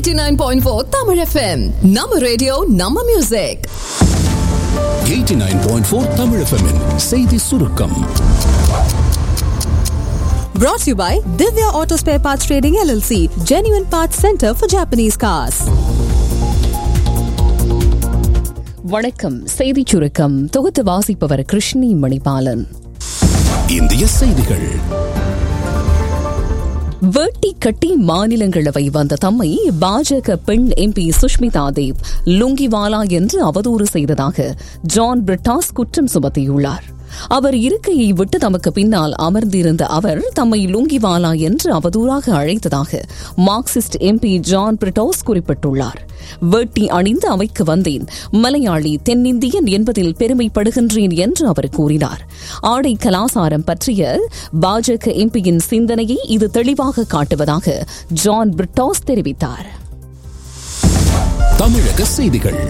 89.4 Tamil FM நம்ம radio நம்ம music 89.4 Tamil FM -இன் செய்தி சுருக்கம் Brought to you by Divya Auto Spare Parts Trading LLC, genuine parts center for Japanese cars. வணக்கம் செய்திச் சுருக்கம் தொகுத்து வாசிப்பவர் கிருஷ்ணி மணிபாலன் இந்திய செய்திகள் வேட்டி கட்டி மாநிலங்களவை வந்த தம்மை பாஜக பெண் எம்பி சுஷ்மிதா தேவ் லுங்கிவாலா என்று அவதூறு செய்ததாக ஜான் பிரிட்டாஸ் குற்றம் சுமத்தியுள்ளார் அவர் இருக்கையை விட்டு தமக்கு பின்னால் அமர்ந்திருந்த அவர் தம்மை லுங்கிவாலா என்று அவதூறாக அழைத்ததாக மார்க்சிஸ்ட் எம்பி ஜான் பிரிட்டாஸ் குறிப்பிட்டுள்ளார் வேட்டி அணிந்து அவைக்கு வந்தேன் மலையாளி தென்னிந்தியன் என்பதில் பெருமைப்படுகின்றேன் என்று அவர் கூறினார் ஆடை கலாசாரம் பற்றிய பாஜக எம்பியின் சிந்தனையை இது தெளிவாக காட்டுவதாக ஜான் பிரிட்டாஸ் தெரிவித்தார் தமிழக செய்திகள்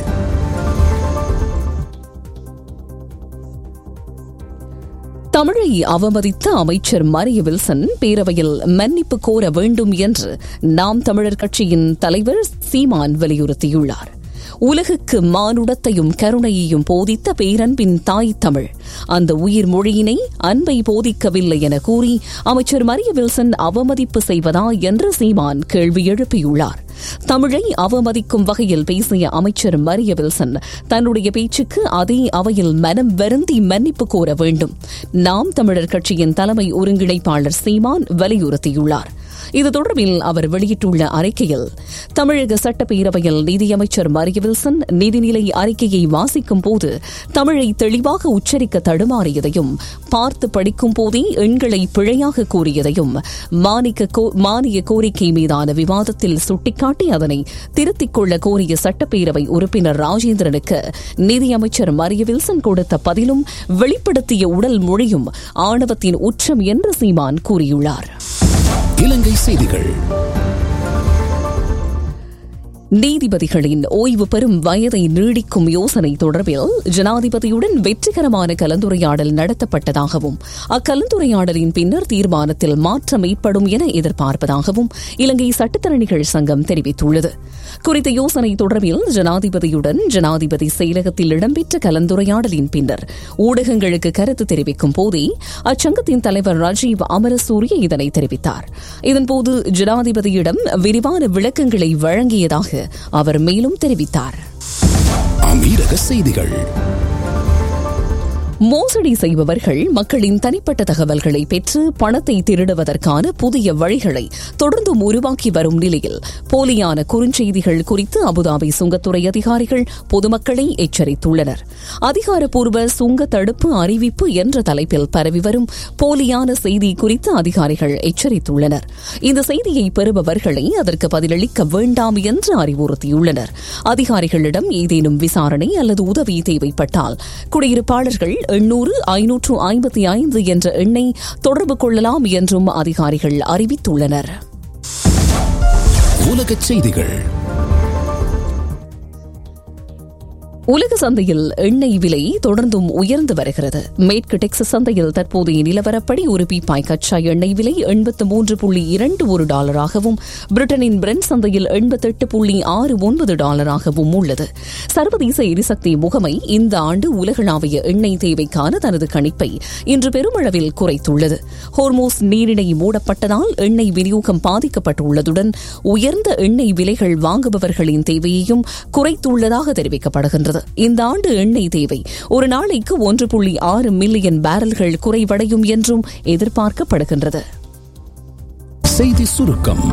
தமிழை அவமதித்த அமைச்சர் மரிய வில்சன் பேரவையில் மன்னிப்பு கோர வேண்டும் என்று நாம் தமிழர் கட்சியின் தலைவர் சீமான் வலியுறுத்தியுள்ளார் உலகுக்கு மானுடத்தையும் கருணையையும் போதித்த பேரன்பின் தாய் தமிழ் அந்த உயிர் மொழியினை அன்பை போதிக்கவில்லை என கூறி அமைச்சர் மரிய வில்சன் அவமதிப்பு செய்வதா என்று சீமான் கேள்வி எழுப்பியுள்ளார் தமிழை அவமதிக்கும் வகையில் பேசிய அமைச்சர் மரிய வில்சன் தன்னுடைய பேச்சுக்கு அதே அவையில் மனம் வருந்தி மன்னிப்பு கோர வேண்டும் நாம் தமிழர் கட்சியின் தலைமை ஒருங்கிணைப்பாளர் சீமான் வலியுறுத்தியுள்ளார் இது தொடர்பில் அவர் வெளியிட்டுள்ள அறிக்கையில் தமிழக சட்டப்பேரவையில் நிதியமைச்சர் மரிய வில்சன் நிதிநிலை அறிக்கையை வாசிக்கும் போது தமிழை தெளிவாக உச்சரிக்க தடுமாறியதையும் பார்த்து படிக்கும் போதே எண்களை பிழையாக கூறியதையும் மானிய கோரிக்கை மீதான விவாதத்தில் சுட்டிக்காட்டி அதனை திருத்திக் கொள்ள கோரிய சட்டப்பேரவை உறுப்பினர் ராஜேந்திரனுக்கு நிதியமைச்சர் மரிய வில்சன் கொடுத்த பதிலும் வெளிப்படுத்திய உடல் மொழியும் ஆணவத்தின் உச்சம் என்று சீமான் கூறியுள்ளார் இலங்கை செய்திகள் நீதிபதிகளின் ஓய்வு பெறும் வயதை நீடிக்கும் யோசனை தொடர்பில் ஜனாதிபதியுடன் வெற்றிகரமான கலந்துரையாடல் நடத்தப்பட்டதாகவும் அக்கலந்துரையாடலின் பின்னர் தீர்மானத்தில் மாற்றம் ஏற்படும் என எதிர்பார்ப்பதாகவும் இலங்கை சட்டத்தரணிகள் சங்கம் தெரிவித்துள்ளது குறித்த யோசனை தொடர்பில் ஜனாதிபதியுடன் ஜனாதிபதி செயலகத்தில் இடம்பெற்ற கலந்துரையாடலின் பின்னர் ஊடகங்களுக்கு கருத்து தெரிவிக்கும் போதே அச்சங்கத்தின் தலைவர் ராஜீவ் அமரசூரிய இதனை தெரிவித்தார் இதன்போது ஜனாதிபதியிடம் விரிவான விளக்கங்களை வழங்கியதாக அவர் மேலும் தெரிவித்தார் அமீரக செய்திகள் மோசடி செய்பவர்கள் மக்களின் தனிப்பட்ட தகவல்களை பெற்று பணத்தை திருடுவதற்கான புதிய வழிகளை தொடர்ந்தும் உருவாக்கி வரும் நிலையில் போலியான குறுஞ்செய்திகள் குறித்து அபுதாபி சுங்கத்துறை அதிகாரிகள் பொதுமக்களை எச்சரித்துள்ளனர் அதிகாரப்பூர்வ சுங்க தடுப்பு அறிவிப்பு என்ற தலைப்பில் பரவி வரும் போலியான செய்தி குறித்து அதிகாரிகள் எச்சரித்துள்ளனர் இந்த செய்தியை பெறுபவர்களை அதற்கு பதிலளிக்க வேண்டாம் என்று அறிவுறுத்தியுள்ளனர் அதிகாரிகளிடம் ஏதேனும் விசாரணை அல்லது உதவி தேவைப்பட்டால் குடியிருப்பாளர்கள் எண்ணூறு ஐநூற்று ஐம்பத்தி ஐந்து என்ற எண்ணை தொடர்பு கொள்ளலாம் என்றும் அதிகாரிகள் அறிவித்துள்ளனர் உலகச் செய்திகள் உலக சந்தையில் எண்ணெய் விலை தொடர்ந்தும் உயர்ந்து வருகிறது மேற்கு டெக்சஸ் சந்தையில் தற்போதைய நிலவரப்படி ஒரு பீப்பாய் கச்சா எண்ணெய் விலை எண்பத்து மூன்று புள்ளி இரண்டு ஒரு டாலராகவும் பிரிட்டனின் பிரெண்ட் சந்தையில் எண்பத்தெட்டு புள்ளி ஆறு ஒன்பது டாலராகவும் உள்ளது சர்வதேச எரிசக்தி முகமை இந்த ஆண்டு உலகளாவிய எண்ணெய் தேவைக்கான தனது கணிப்பை இன்று பெருமளவில் குறைத்துள்ளது ஹோர்மோஸ் நீரிணை மூடப்பட்டதால் எண்ணெய் விநியோகம் பாதிக்கப்பட்டுள்ளதுடன் உயர்ந்த எண்ணெய் விலைகள் வாங்குபவர்களின் தேவையையும் குறைத்துள்ளதாக தெரிவிக்கப்படுகின்றது இந்த ஆண்டு எண்ணெய் தேவை ஒரு நாளைக்கு ஒன்று புள்ளி ஆறு மில்லியன் பேரல்கள் குறைவடையும் என்றும் எதிர்பார்க்கப்படுகின்றது செய்தி சுருக்கம்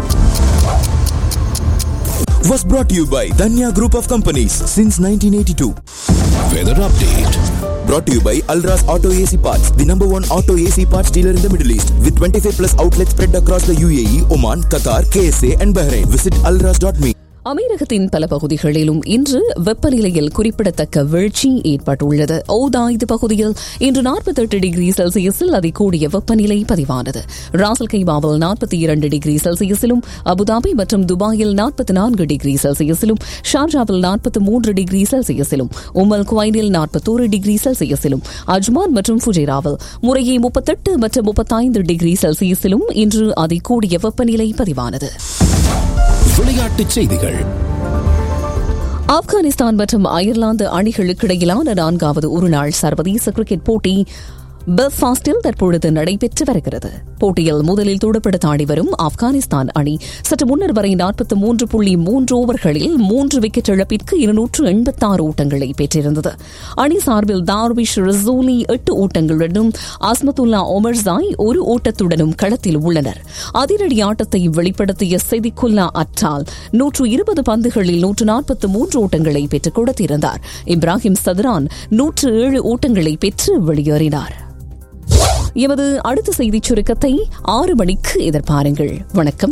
was brought to you by Danya Group of Companies since 1982. Weather update Brought to you by Alras Auto AC Parts, the number one auto AC parts dealer in the Middle East, with 25 plus outlets spread across the UAE, Oman, Qatar, KSA, and Bahrain. Visit alras.me. அமீரகத்தின் பல பகுதிகளிலும் இன்று வெப்பநிலையில் குறிப்பிடத்தக்க வீழ்ச்சி ஏற்பட்டுள்ளது ஓதாய்து பகுதியில் இன்று நாற்பத்தெட்டு டிகிரி செல்சியஸில் அதிகூடிய வெப்பநிலை பதிவானது ராசல் கைபாவில் நாற்பத்தி இரண்டு டிகிரி செல்சியஸிலும் அபுதாபி மற்றும் துபாயில் நாற்பத்தி நான்கு டிகிரி செல்சியஸிலும் ஷார்ஜாவில் நாற்பத்தி மூன்று டிகிரி செல்சியஸிலும் உமல் குவைனில் நாற்பத்தோரு டிகிரி செல்சியஸிலும் அஜ்மான் மற்றும் ஃபுஜேராவில் முறையே முப்பத்தெட்டு மற்றும் முப்பத்தைந்து டிகிரி செல்சியஸிலும் இன்று அதிகூடிய வெப்பநிலை பதிவானது விளையாட்டுச் செய்திகள் ஆப்கானிஸ்தான் மற்றும் அயர்லாந்து அணிகளுக்கிடையிலான நான்காவது ஒருநாள் சர்வதேச கிரிக்கெட் போட்டி பெல்ஃபாஸ்டில் தற்பொழுது நடைபெற்று வருகிறது போட்டியில் முதலில் துடுப்படுத்த ஆடி வரும் ஆப்கானிஸ்தான் அணி சற்று முன்னர் வரை நாற்பத்தி மூன்று புள்ளி மூன்று ஓவர்களில் மூன்று விக்கெட் இழப்பிற்கு இருநூற்று எண்பத்தாறு ஓட்டங்களை பெற்றிருந்தது அணி சார்பில் தார்விஷ் ரசூலி எட்டு ஓட்டங்களுடனும் அஸ்மத்துல்லா ஒமர்சாய் ஒரு ஓட்டத்துடனும் களத்தில் உள்ளனர் அதிரடி ஆட்டத்தை வெளிப்படுத்திய செதிகுல்லா அட்டால் நூற்று இருபது பந்துகளில் நூற்று நாற்பத்தி மூன்று ஓட்டங்களை பெற்றுக் கொடுத்திருந்தார் இப்ராஹிம் சதுரான் நூற்று ஏழு ஓட்டங்களை பெற்று வெளியேறினார் எமது அடுத்த செய்திச் சுருக்கத்தை ஆறு மணிக்கு எதிர்பாருங்கள் வணக்கம்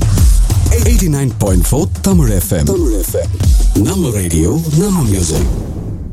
89.4 Tamil FM. Tamil FM. நம்ம ரேடியோ நம்ம மியூசிக்